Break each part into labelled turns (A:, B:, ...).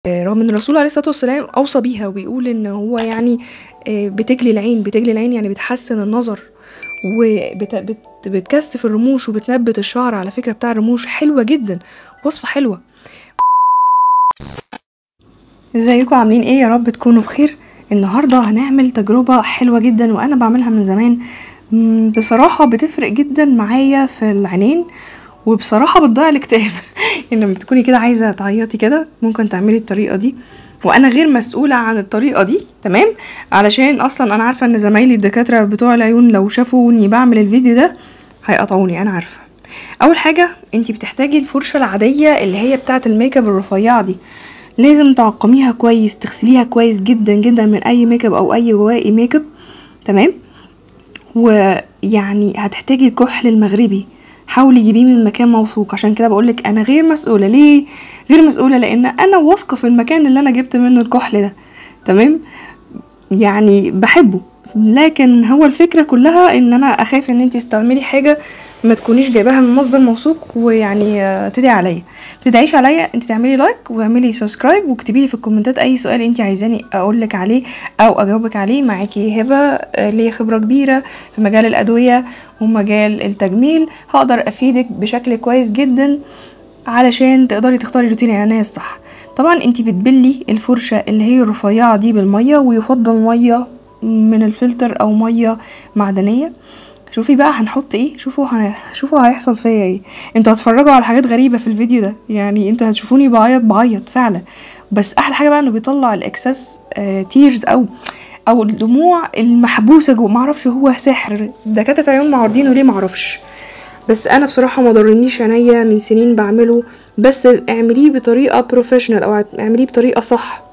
A: رغم ان الرسول عليه الصلاه والسلام اوصى بيها وبيقول ان هو يعني آه، بتجلي العين بتجلي العين يعني بتحسن النظر وبتكثف الرموش وبتنبت الشعر على فكره بتاع الرموش حلوه جدا وصفه حلوه ازيكم عاملين ايه يا رب تكونوا بخير النهارده هنعمل تجربه حلوه جدا وانا بعملها من زمان مم، بصراحه بتفرق جدا معايا في العينين وبصراحه بتضيع الاكتئاب يعني لما تكوني كده عايزه تعيطي كده ممكن تعملي الطريقه دي وانا غير مسؤوله عن الطريقه دي تمام علشان اصلا انا عارفه ان زمايلي الدكاتره بتوع العيون لو شافوني بعمل الفيديو ده هيقطعوني انا عارفه اول حاجه انتي بتحتاجي الفرشه العاديه اللي هي بتاعه الميك اب الرفيعه دي لازم تعقميها كويس تغسليها كويس جدا جدا من اي ميك اب او اي بواقي ميك اب تمام ويعني هتحتاجي الكحل المغربي حاولي تجيبيه من مكان موثوق عشان كده بقولك انا غير مسؤوله ليه غير مسؤوله لان انا واثقه في المكان اللي انا جبت منه الكحل ده تمام يعني بحبه لكن هو الفكره كلها ان انا اخاف ان انت تستعملي حاجه ما تكونيش جايباها من مصدر موثوق ويعني آه، تدعي عليا تدعيش عليا انت تعملي لايك واعملي سبسكرايب واكتبي لي في الكومنتات اي سؤال انت عايزاني اقول لك عليه او اجاوبك عليه معاكي هبه آه، ليا خبره كبيره في مجال الادويه ومجال التجميل هقدر افيدك بشكل كويس جدا علشان تقدري تختاري روتين العناية الصح طبعا انتي بتبلي الفرشة اللي هي الرفيعة دي بالمية ويفضل مية من الفلتر او مية معدنية شوفي بقى هنحط ايه شوفوا هن... شوفوا هيحصل فيا ايه انتوا هتتفرجوا على حاجات غريبة في الفيديو ده يعني انتوا هتشوفوني بعيط بعيط فعلا بس احلى حاجة بقى انه بيطلع الاكسس آه تيرز او او الدموع المحبوسة جوه معرفش هو سحر دكاترة عيون معارضينه ليه معرفش بس انا بصراحه ما ضرنيش عينيا من سنين بعمله بس اعمليه بطريقه بروفيشنال او اعمليه بطريقه صح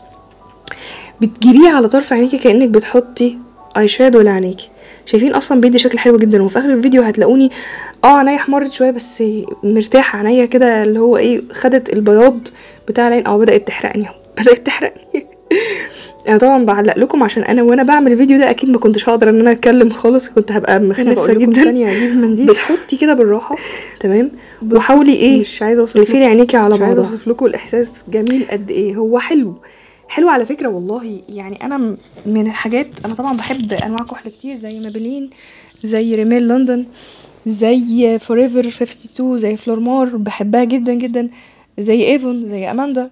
A: بتجيبيه على طرف عينيكي كانك بتحطي اي شادو لعينيكي شايفين اصلا بيدي شكل حلو جدا وفي اخر الفيديو هتلاقوني اه عينيا احمرت شويه بس مرتاحه عينيا كده اللي هو ايه خدت البياض بتاع العين او بدات تحرقني اهو بدات تحرقني انا طبعا بعلق لكم عشان انا وانا بعمل الفيديو ده اكيد ما كنتش هقدر ان انا اتكلم خالص كنت هبقى مخنفه جدا
B: ثانيه اجيب منديل
A: بتحطي كده بالراحه تمام
B: بص،
A: وحاولي ايه
B: مش عايزه اوصف
A: تقفلي عينيكي على
B: مش عايزه
A: بعضها
B: اوصف لكم الاحساس جميل قد ايه
A: هو حلو حلو على فكره والله يعني انا م- من الحاجات انا طبعا بحب انواع كحل كتير زي مابلين زي ريميل لندن زي فوريفر 52 زي فلورمار بحبها جدا جدا زي ايفون زي اماندا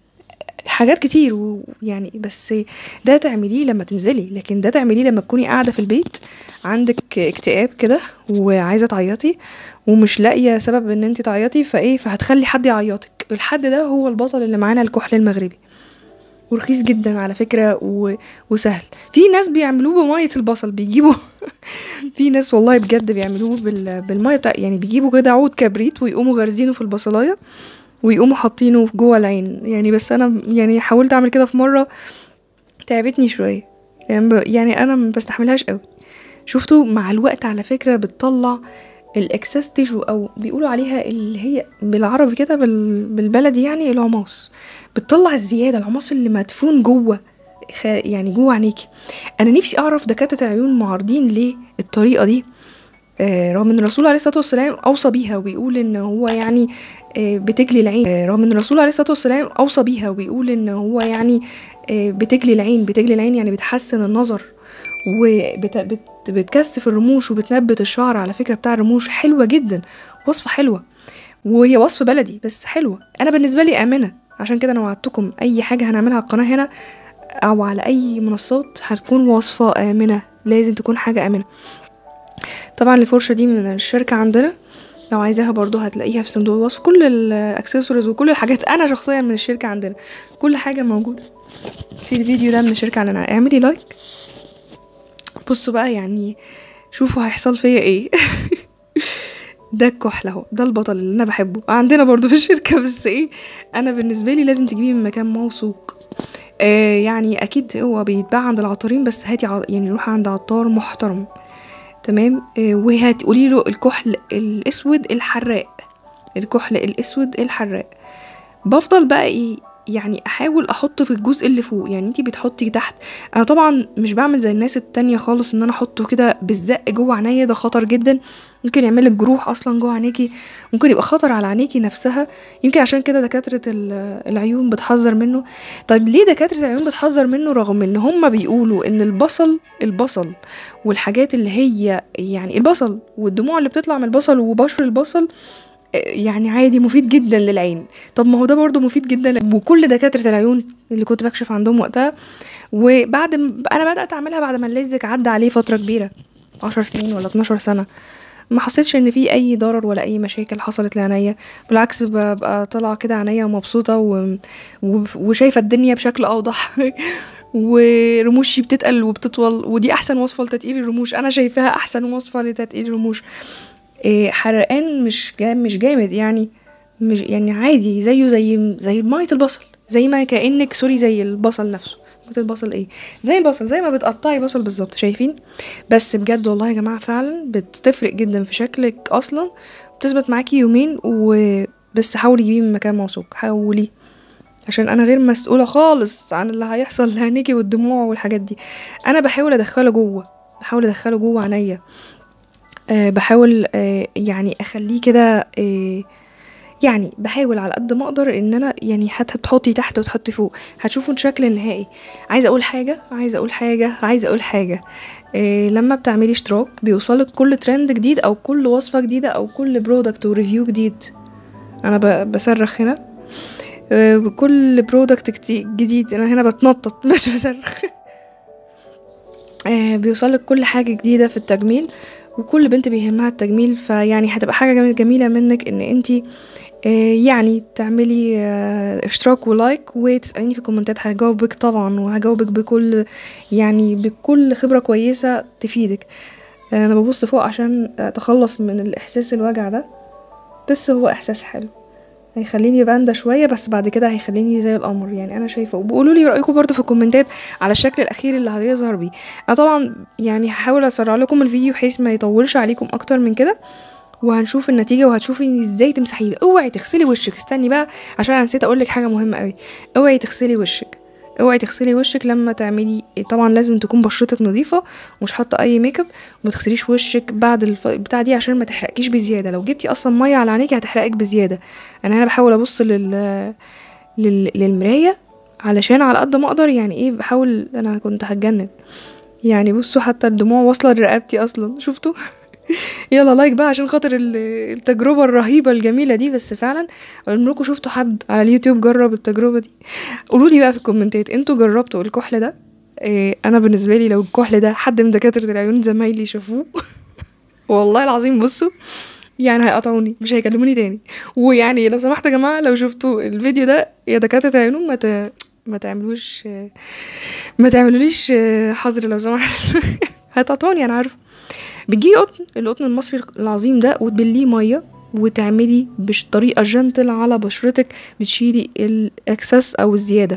A: حاجات كتير ويعني بس ده تعمليه لما تنزلي لكن ده تعمليه لما تكوني قاعده في البيت عندك اكتئاب كده وعايزه تعيطي ومش لاقيه سبب ان انت تعيطي فايه فهتخلي حد يعيطك الحد ده هو البطل اللي معانا الكحل المغربي ورخيص جدا على فكرة و... وسهل في ناس بيعملوه بمية البصل بيجيبوا في ناس والله بجد بيعملوه بال... بالمية بتاع يعني بيجيبوا كده عود كبريت ويقوموا غارزينه في البصلاية ويقوموا حاطينه في جوه العين يعني بس انا يعني حاولت اعمل كده في مرة تعبتني شوية يعني, ب... يعني انا ما بستحملهاش قوي شفتوا مع الوقت على فكرة بتطلع الاكسس تيشو او بيقولوا عليها اللي هي بالعربي كده بال... بالبلدي يعني العماص بتطلع الزياده العماص اللي مدفون جوه خ... يعني جوه عينيكي انا نفسي اعرف دكاتره العيون معارضين ليه الطريقه دي آه رغم ان الرسول عليه الصلاه والسلام اوصى بيها وبيقول ان هو يعني آه بتجلي العين آه رغم ان الرسول عليه الصلاه والسلام اوصى بيها وبيقول ان هو يعني آه بتجلي العين بتجلي العين يعني بتحسن النظر وبتكثف الرموش وبتنبت الشعر على فكره بتاع الرموش حلوه جدا وصفه حلوه وهي وصفه بلدي بس حلوه انا بالنسبه لي امنه عشان كده انا وعدتكم اي حاجه هنعملها على القناه هنا او على اي منصات هتكون وصفه امنه لازم تكون حاجه امنه طبعا الفرشه دي من الشركه عندنا لو عايزاها برضو هتلاقيها في صندوق الوصف كل الاكسسوارز وكل الحاجات انا شخصيا من الشركه عندنا كل حاجه موجوده في الفيديو ده من الشركه عندنا اعملي لايك بصوا بقى يعني شوفوا هيحصل فيا ايه ده الكحل اهو ده البطل اللي انا بحبه عندنا برضو في الشركه بس ايه انا بالنسبه لي لازم تجيبيه من مكان موثوق آه يعني اكيد هو بيتباع عند العطارين بس هاتي ع... يعني روحي عند عطار محترم تمام آه وهتقولي له الكحل الاسود الحراق الكحل الاسود الحراق بفضل بقى ايه يعني احاول احط في الجزء اللي فوق يعني انتي بتحطي تحت انا طبعا مش بعمل زي الناس التانية خالص ان انا احطه كده بالزق جوه عينيا ده خطر جدا ممكن يعملك جروح اصلا جوه عينيكي ممكن يبقى خطر على عينيكي نفسها يمكن عشان كده دكاترة ال- العيون بتحذر منه طيب ليه دكاترة العيون بتحذر منه رغم ان هم بيقولوا ان البصل البصل والحاجات اللي هي يعني البصل والدموع اللي بتطلع من البصل وبشر البصل يعني عادي مفيد جدا للعين طب ما هو ده برضه مفيد جدا وكل دكاترة العيون اللي كنت بكشف عندهم وقتها وبعد م- انا بدأت اعملها بعد ما الليزك عدى عليه فترة كبيرة عشر سنين ولا 12 سنة ما حسيتش ان في اي ضرر ولا اي مشاكل حصلت لعينيا بالعكس ببقى طالعه كده عينيا مبسوطه و... و... وشايفه الدنيا بشكل اوضح ورموشي بتتقل وبتطول ودي احسن وصفه لتتقيل الرموش انا شايفاها احسن وصفه لتتقيل الرموش إيه حرقان مش جا مش جامد يعني مش يعني عادي زيه زي زي ميه البصل زي ما كانك سوري زي البصل نفسه ميه البصل ايه زي البصل زي ما بتقطعي بصل بالظبط شايفين بس بجد والله يا جماعه فعلا بتفرق جدا في شكلك اصلا بتثبت معاكي يومين وبس حاولي تجيبيه من مكان موثوق حاولي عشان انا غير مسؤوله خالص عن اللي هيحصل لعينيكي والدموع والحاجات دي انا بحاول ادخله جوه بحاول ادخله جوه عينيا أه بحاول أه يعني اخليه كده أه يعني بحاول على قد ما اقدر ان انا يعني حتى تحطي تحت وتحطي فوق هتشوفوا الشكل النهائي عايزه اقول حاجه عايزه اقول حاجه عايزه اقول حاجه إيه لما بتعملي اشتراك بيوصلك كل ترند جديد او كل وصفه جديده او كل برودكت وريفيو جديد انا ب- بصرخ هنا آه، بكل برودكت جديد انا هنا بتنطط مش بصرخ آه، بيوصلك كل حاجة جديدة في التجميل وكل بنت بيهمها التجميل فيعني هتبقى حاجة جميل- جميلة منك ان انتي آه، يعني تعملي آه، اشتراك ولايك وتسأليني في الكومنتات هجاوبك طبعا وهجاوبك بكل يعني بكل خبرة كويسة تفيدك آه، انا ببص فوق عشان اتخلص من الاحساس الوجع ده بس هو احساس حلو هيخليني باندا شويه بس بعد كده هيخليني زي القمر يعني انا شايفه وبقولوا لي رايكم برضو في الكومنتات على الشكل الاخير اللي هيظهر بيه انا طبعا يعني هحاول اسرع لكم الفيديو بحيث ما يطولش عليكم اكتر من كده وهنشوف النتيجه وهتشوفي ازاي تمسحيه اوعي تغسلي وشك استني بقى عشان انا نسيت اقول لك حاجه مهمه قوي اوعي تغسلي وشك اوعي تغسلي وشك لما تعملي طبعا لازم تكون بشرتك نظيفه ومش حاطه اي ميك اب وما تغسليش وشك بعد الف... بتاع دي عشان ما تحرقكيش بزياده لو جبتي اصلا ميه على عينيكي هتحرقك بزياده انا هنا بحاول ابص لل... لل... للمرايه علشان على قد ما اقدر يعني ايه بحاول انا كنت هتجنن يعني بصوا حتى الدموع واصله لرقبتي اصلا شفتوا يلا لايك بقى عشان خاطر ال- التجربة الرهيبة الجميلة دي بس فعلا عمركم شفتوا حد على اليوتيوب جرب التجربة دي قولوا لي بقى في الكومنتات انتوا جربتوا الكحل ده إيه انا بالنسبة لي لو الكحل ده حد من دكاترة العيون زمايلي شافوه والله العظيم بصوا يعني هيقطعوني مش هيكلموني تاني ويعني لو سمحتوا يا جماعة لو شفتوا الفيديو ده يا دكاترة العيون ما ت... ما تعملوش ما تعملوليش حظر لو سمحت هتقطعوني انا عارفه بتجيبي قطن القطن المصري العظيم ده وتبليه ميه وتعملي بطريقه جنتل على بشرتك بتشيلي الاكسس او الزياده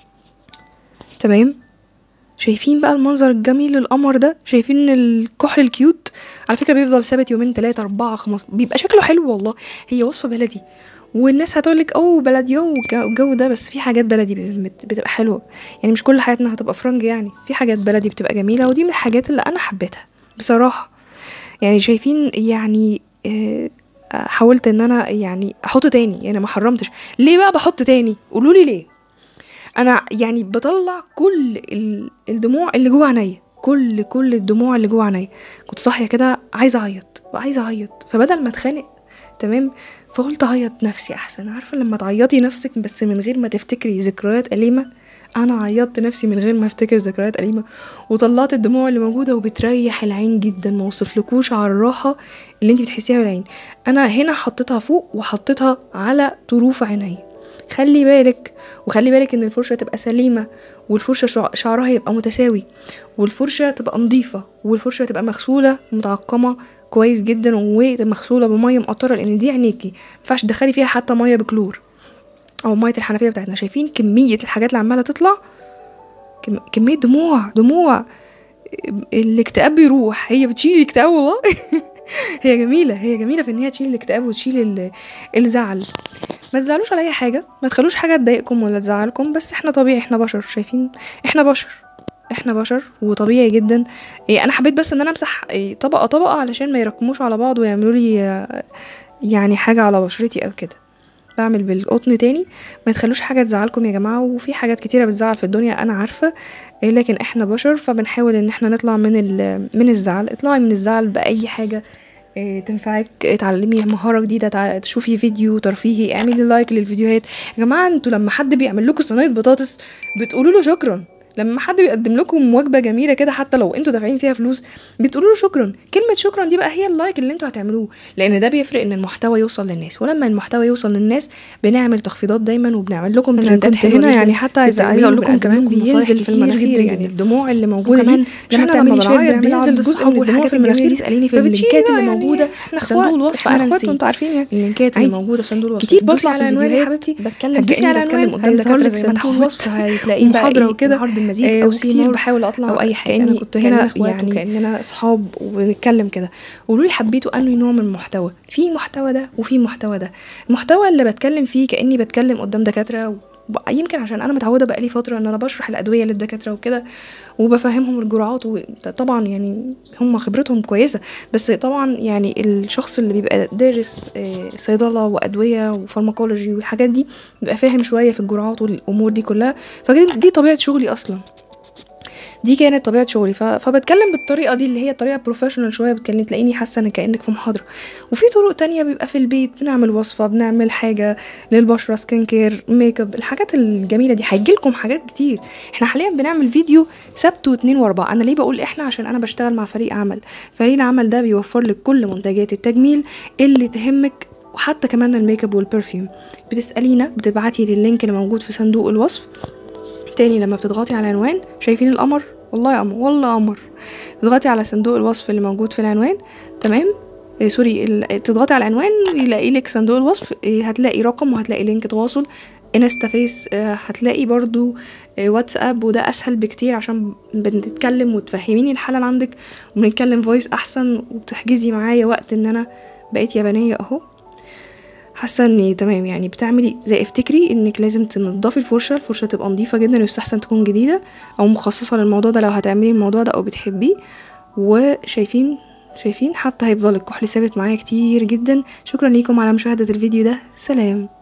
A: تمام شايفين بقى المنظر الجميل القمر ده شايفين الكحل الكيوت على فكره بيفضل ثابت يومين ثلاثة أربعة خمس بيبقى شكله حلو والله هي وصفه بلدي والناس هتقولك اوه بلديو والجو ده بس في حاجات بلدي بت- بتبقى حلوه يعني مش كل حياتنا هتبقى فرنج يعني في حاجات بلدي بتبقى جميله ودي من الحاجات اللي انا حبيتها بصراحه يعني شايفين يعني آه، حاولت ان انا يعني احط تاني يعني ما حرمتش ليه بقى بحط تاني قولوا لي ليه انا يعني بطلع كل ال- الدموع اللي جوه عينيا كل كل الدموع اللي جوه عينيا كنت صاحيه كده عايزه اعيط وعايزه اعيط فبدل ما اتخانق تمام فقلت اعيط نفسي احسن عارفه لما تعيطي نفسك بس من غير ما تفتكري ذكريات اليمه انا عيطت نفسي من غير ما افتكر ذكريات اليمه وطلعت الدموع اللي موجوده وبتريح العين جدا ما وصفلكوش على الراحه اللي انت بتحسيها بالعين انا هنا حطيتها فوق وحطيتها على طروف عيني خلي بالك وخلي بالك ان الفرشه تبقى سليمه والفرشه شع- شعرها يبقى متساوي والفرشه تبقى نظيفه والفرشه تبقى مغسوله متعقمه كويس جدا ومغسوله بميه مقطره لان دي عينيكي مينفعش تدخلي فيها حتى ميه بكلور او ميه الحنفيه بتاعتنا شايفين كميه الحاجات اللي عماله تطلع كم... كميه دموع دموع الاكتئاب بيروح هي بتشيل الاكتئاب والله هي جميله هي جميله في ان هي تشيل الاكتئاب وتشيل ال- الزعل ما تزعلوش على اي حاجه ما تخلوش حاجه تضايقكم ولا تزعلكم بس احنا طبيعي احنا بشر شايفين احنا بشر احنا بشر وطبيعي جدا إيه انا حبيت بس ان انا امسح إيه طبقه طبقه علشان ما يركموش على بعض ويعملوا لي آه، يعني حاجه على بشرتي او كده بعمل بالقطن تاني ما تخلوش حاجه تزعلكم يا جماعه وفي حاجات كتيره بتزعل في الدنيا انا عارفه إيه لكن احنا بشر فبنحاول ان احنا نطلع من ال- من الزعل اطلعي من الزعل باي حاجه إيه، تنفعك اتعلمي مهارة جديدة تع- تشوفي فيديو ترفيهي اعملي لايك للفيديوهات يا جماعة انتوا لما حد بيعمل لكم صينية بطاطس بتقولوا له شكرا لما حد بيقدم لكم وجبة جميلة كده حتى لو انتوا دافعين فيها فلوس بتقولوا له شكرا كلمة شكرا دي بقى هي اللايك اللي انتوا هتعملوه لان ده بيفرق ان المحتوى يوصل للناس ولما المحتوى يوصل للناس بنعمل تخفيضات دايما وبنعمل لكم
B: أنا
A: ترندات
B: كنت
A: حلوة
B: هنا
A: جدا
B: يعني حتى
A: في
B: عايزة
A: التعليم
B: عايزة أقول لكم
A: وبنقدم
B: كمان
A: لكم
B: بينزل
A: نصايح
B: في
A: كتير
B: المناخير
A: جدا
B: يعني
A: يعني الدموع اللي موجودة
B: وكمان
A: دي
B: لما
A: لما
B: بتعملي
A: بتعملي
B: شير
A: شير
B: بينزل
A: بينزل
B: جزء
A: جزء
B: من
A: من
B: الدموع
A: الحاجات
B: في
A: الجميلة
B: المناخير
A: دي اسأليني في
B: فبتشيلي
A: اللينكات
B: بقى
A: اللي
B: يعني
A: موجودة
B: احنا
A: في صندوق
B: اخوات
A: الوصف
B: احنا
A: انا
B: اخوات
A: نسيت
B: وانتوا عارفين يعني
A: اللينكات اللي
B: عادي.
A: موجودة في صندوق الوصف
B: كتير
A: بتبصي
B: بطلع
A: على
B: في
A: عنوان يا
B: الفيديوهات
A: حبيبتي
B: بتكلم
A: هتبصي
B: كأني
A: على
B: بتكلم
A: عنوان
B: قدام
A: هيظهر
B: دكاترة
A: لك
B: زي
A: زي
B: ما
A: ما
B: انتوا
A: تكون وصف
B: عارفين.
A: هتلاقيه بقى
B: ومحاضرة
A: ايه
B: وكده.
A: محاضرة المزيج
B: آه،
A: او
B: وكتير
A: سيمار
B: بحاول أطلع
A: او اي حاجة
B: كأني-
A: انا كنت
B: كأننا
A: هنا
B: اخوات
A: يعني
B: وكأننا
A: اصحاب وبنتكلم كده قولوا لي حبيتوا انهي نوع من المحتوى في محتوى ده وفي محتوى ده المحتوى اللي بتكلم فيه كاني بتكلم قدام دكاتره و... يمكن عشان انا متعوده بقالي فتره ان انا بشرح الادويه للدكاتره وكده وبفهمهم الجرعات وطبعا يعني هم خبرتهم كويسه بس طبعا يعني الشخص اللي بيبقى دارس آه، صيدله وادويه وفارماكولوجي والحاجات دي بيبقى فاهم شويه في الجرعات والامور دي كلها فدي دي طبيعه شغلي اصلا دي كانت طبيعه شغلي ف... فبتكلم بالطريقه دي اللي هي الطريقه بروفيشنال شويه بتكلم تلاقيني حاسه ان كانك في محاضره وفي طرق تانية بيبقى في البيت بنعمل وصفه بنعمل حاجه للبشره سكين كير ميك اب الحاجات الجميله دي هيجيلكم حاجات كتير احنا حاليا بنعمل فيديو سبت واثنين واربعة انا ليه بقول احنا عشان انا بشتغل مع فريق عمل فريق العمل ده بيوفر لك كل منتجات التجميل اللي تهمك وحتى كمان الميك اب والبرفيوم بتسالينا بتبعتي لللينك اللي موجود في صندوق الوصف تاني لما بتضغطي على العنوان شايفين القمر والله قمر والله قمر تضغطي على صندوق الوصف اللي موجود في العنوان تمام إيه سوري ال- تضغطي على العنوان يلاقي لك صندوق الوصف إيه هتلاقي رقم وهتلاقي لينك تواصل انستا فيس آه، هتلاقي برضو آه، واتساب وده اسهل بكتير عشان بنتكلم وتفهميني الحالة اللي عندك وبنتكلم فويس احسن وبتحجزي معايا وقت ان انا بقيت يابانية اهو حاسه اني تمام يعني بتعملي زي افتكري انك لازم تنضفي الفرشه الفرشه تبقى نظيفه جدا ويستحسن تكون جديده او مخصصه للموضوع ده لو هتعملي الموضوع ده او بتحبيه وشايفين شايفين حتى هيفضل الكحل ثابت معايا كتير جدا شكرا ليكم على مشاهده الفيديو ده سلام